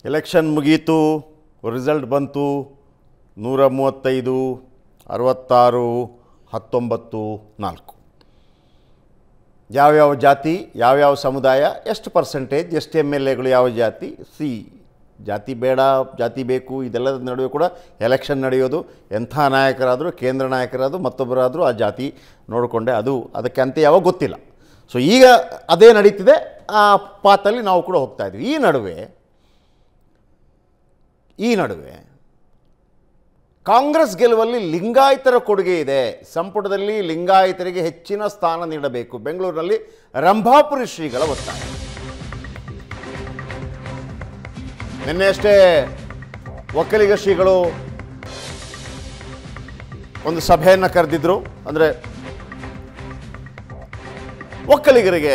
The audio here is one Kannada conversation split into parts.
ಎಲೆಕ್ಷನ್ ಮುಗೀತು ರಿಸಲ್ಟ್ ಬಂತು ನೂರ ಮೂವತ್ತೈದು ಅರವತ್ತಾರು ಹತ್ತೊಂಬತ್ತು ನಾಲ್ಕು ಯಾವ್ಯಾವ ಜಾತಿ ಯಾವ್ಯಾವ ಸಮುದಾಯ ಎಷ್ಟು ಪರ್ಸೆಂಟೇಜ್ ಎಷ್ಟು ಎಮ್ ಎಲ್ ಎಗಳು ಯಾವ ಜಾತಿ ಸಿ ಜಾತಿ ಬೇಡ ಜಾತಿ ಬೇಕು ಇದೆಲ್ಲದ ನಡುವೆ ಕೂಡ ಎಲೆಕ್ಷನ್ ನಡೆಯೋದು ಎಂಥ ನಾಯಕರಾದರೂ ಕೇಂದ್ರ ನಾಯಕರಾದರೂ ಮತ್ತೊಬ್ಬರಾದರೂ ಆ ಜಾತಿ ನೋಡಿಕೊಂಡೆ ಅದು ಅದಕ್ಕೆ ಅಂತ ಯಾವಾಗ ಗೊತ್ತಿಲ್ಲ ಸೊ ಈಗ ಅದೇ ನಡೀತಿದೆ ಆ ಪಾತಲ್ಲಿ ನಾವು ಕೂಡ ಹೋಗ್ತಾ ಇದ್ವಿ ಈ ನಡುವೆ ಈ ನಡುವೆ ಕಾಂಗ್ರೆಸ್ ಗೆಲುವಲ್ಲಿ ಲಿಂಗಾಯತರ ಕೊಡುಗೆ ಇದೆ ಸಂಪುಟದಲ್ಲಿ ಲಿಂಗಾಯತರಿಗೆ ಹೆಚ್ಚಿನ ಸ್ಥಾನ ನೀಡಬೇಕು ಬೆಂಗಳೂರಿನಲ್ಲಿ ರಂಭಾಪುರಿ ಶ್ರೀಗಳ ಒತ್ತಾಯ ನಿನ್ನೆ ಅಷ್ಟೇ ಒಕ್ಕಲಿಗ ಶ್ರೀಗಳು ಒಂದು ಸಭೆಯನ್ನು ಕರೆದಿದ್ರು ಅಂದರೆ ಒಕ್ಕಲಿಗರಿಗೆ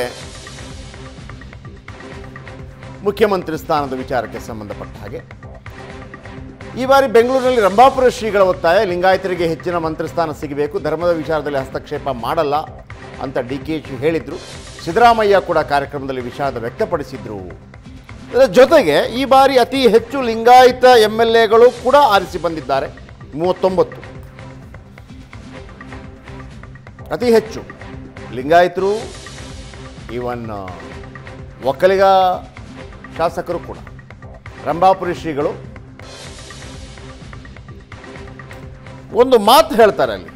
ಮುಖ್ಯಮಂತ್ರಿ ಸ್ಥಾನದ ವಿಚಾರಕ್ಕೆ ಸಂಬಂಧಪಟ್ಟ ಹಾಗೆ ಈ ಬಾರಿ ಬೆಂಗಳೂರಿನಲ್ಲಿ ರಂಭಾಪುರ ಶ್ರೀಗಳ ಒತ್ತಾಯ ಲಿಂಗಾಯತರಿಗೆ ಹೆಚ್ಚಿನ ಮಂತ್ರಿಸ್ಥಾನ ಸಿಗಬೇಕು ಧರ್ಮದ ವಿಚಾರದಲ್ಲಿ ಹಸ್ತಕ್ಷೇಪ ಮಾಡಲ್ಲ ಅಂತ ಡಿ ಕೆ ಶಿ ಹೇಳಿದರು ಸಿದ್ದರಾಮಯ್ಯ ಕೂಡ ಕಾರ್ಯಕ್ರಮದಲ್ಲಿ ವಿಷಾದ ವ್ಯಕ್ತಪಡಿಸಿದರು ಇದರ ಜೊತೆಗೆ ಈ ಬಾರಿ ಅತಿ ಹೆಚ್ಚು ಲಿಂಗಾಯತ ಎಮ್ ಎಲ್ ಎಗಳು ಕೂಡ ಆರಿಸಿ ಬಂದಿದ್ದಾರೆ ಮೂವತ್ತೊಂಬತ್ತು ಅತಿ ಹೆಚ್ಚು ಲಿಂಗಾಯತರು ಈವನ್ ಒಕ್ಕಲಿಗ ಶಾಸಕರು ಕೂಡ ರಂಭಾಪುರಿ ಶ್ರೀಗಳು ಒಂದು ಮಾತು ಹೇಳ್ತಾರೆ ಅಲ್ಲಿ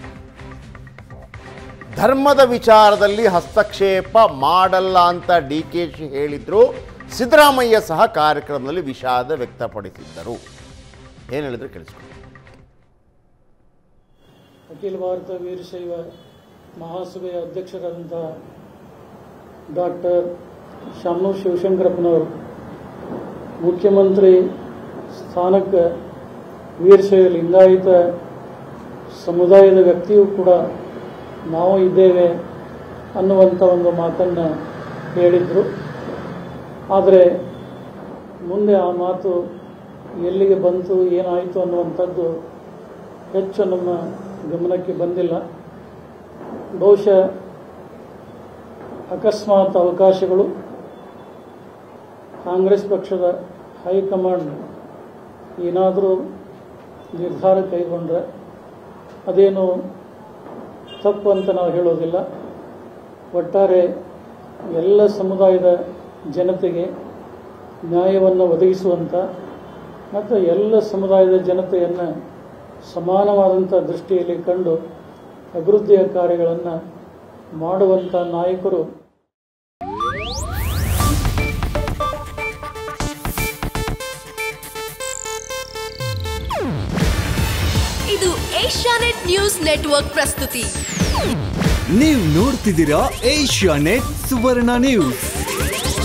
ಧರ್ಮದ ವಿಚಾರದಲ್ಲಿ ಹಸ್ತಕ್ಷೇಪ ಮಾಡಲ್ಲ ಅಂತ ಡಿ ಕೆ ಶಿ ಹೇಳಿದ್ರು ಸಿದ್ದರಾಮಯ್ಯ ಸಹ ಕಾರ್ಯಕ್ರಮದಲ್ಲಿ ವಿಷಾದ ವ್ಯಕ್ತಪಡಿಸಿದ್ದರು ಏನು ಹೇಳಿದ್ರು ಕೇಳಿಸ್ಕೊಂಡು ಅಖಿಲ ಭಾರತ ವೀರಶೈವ ಮಹಾಸಭೆಯ ಅಧ್ಯಕ್ಷರಾದಂತಹ ಡಾಕ್ಟರ್ ಶಾಮನೂರ್ ಶಿವಶಂಕರಪ್ಪನವರು ಮುಖ್ಯಮಂತ್ರಿ ಸ್ಥಾನಕ್ಕೆ ವೀರಶೈವ ಲಿಂಗಾಯತ ಸಮುದಾಯದ ವ್ಯಕ್ತಿಯೂ ಕೂಡ ನಾವು ಇದ್ದೇವೆ ಅನ್ನುವಂಥ ಒಂದು ಮಾತನ್ನು ಹೇಳಿದರು ಆದರೆ ಮುಂದೆ ಆ ಮಾತು ಎಲ್ಲಿಗೆ ಬಂತು ಏನಾಯಿತು ಅನ್ನುವಂಥದ್ದು ಹೆಚ್ಚು ನಮ್ಮ ಗಮನಕ್ಕೆ ಬಂದಿಲ್ಲ ಬಹುಶಃ ಅಕಸ್ಮಾತ್ ಅವಕಾಶಗಳು ಕಾಂಗ್ರೆಸ್ ಪಕ್ಷದ ಹೈಕಮಾಂಡ್ ಏನಾದರೂ ನಿರ್ಧಾರ ಕೈಗೊಂಡ್ರೆ ಅದೇನು ತಪ್ಪು ಅಂತ ನಾವು ಹೇಳೋದಿಲ್ಲ ಒಟ್ಟಾರೆ ಎಲ್ಲ ಸಮುದಾಯದ ಜನತೆಗೆ ನ್ಯಾಯವನ್ನು ಒದಗಿಸುವಂಥ ಮತ್ತು ಎಲ್ಲ ಸಮುದಾಯದ ಜನತೆಯನ್ನು ಸಮಾನವಾದಂಥ ದೃಷ್ಟಿಯಲ್ಲಿ ಕಂಡು ಅಭಿವೃದ್ಧಿಯ ಕಾರ್ಯಗಳನ್ನು ಮಾಡುವಂಥ ನಾಯಕರು ಇದು ಏಷ್ಯಾನೆಟ್ ನ್ಯೂಸ್ ನೆಟ್ವರ್ಕ್ ಪ್ರಸ್ತುತಿ ನೀವು ನೋಡ್ತಿದ್ದೀರಾ ಏಷ್ಯಾ ನೆಟ್ ಸುವರ್ಣ ನ್ಯೂಸ್